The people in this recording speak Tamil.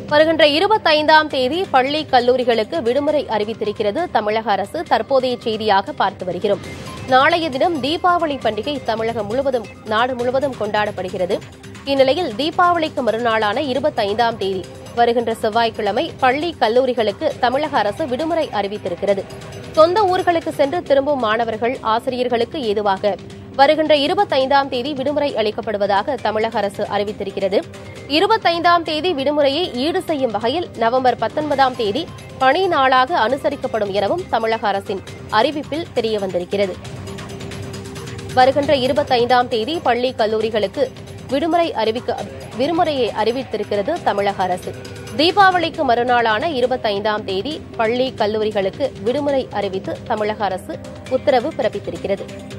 வருகின்ற இருபத்தைந்தாம் தேதி பள்ளி கல்லூரிகளுக்கு விடுமுறை அறிவித்திருக்கிறது தமிழக அரசு தற்போதைய செய்தியாக பார்த்து வருகிறோம் நாளைய தினம் தீபாவளி பண்டிகை தமிழகம் முழுவதும் நாடு முழுவதும் கொண்டாடப்படுகிறது இந்நிலையில் தீபாவளிக்கு மறுநாளான இருபத்தைந்தாம் தேதி வருகின்ற செவ்வாய்க்கிழமை பள்ளி கல்லூரிகளுக்கு தமிழக அரசு விடுமுறை அறிவித்திருக்கிறது சொந்த ஊர்களுக்கு சென்று திரும்பும் மாணவர்கள் ஆசிரியர்களுக்கு ஏதுவாக வருகின்ற இருபத்தைந்தாம் தேதி விடுமுறை அளிக்கப்படுவதாக தமிழக அரசு அறிவித்திருக்கிறது இருபத்தைந்தாம் தேதி விடுமுறையை ஈடு செய்யும் வகையில் நவம்பர் பத்தொன்பதாம் தேதி பணி நாளாக அனுசரிக்கப்படும் எனவும் தமிழக அரசின் அறிவிப்பில் தெரியவந்திருக்கிறது வருகின்ற இருபத்தைந்தாம் தேதி பள்ளி கல்லூரிகளுக்கு விடுமுறை அறிவிக்க விடுமுறையை அறிவித்திருக்கிறது தமிழக அரசு தீபாவளிக்கு மறுநாளான இருபத்தைந்தாம் தேதி பள்ளி கல்லூரிகளுக்கு விடுமுறை அறிவித்து தமிழக அரசு உத்தரவு பிறப்பித்திருக்கிறது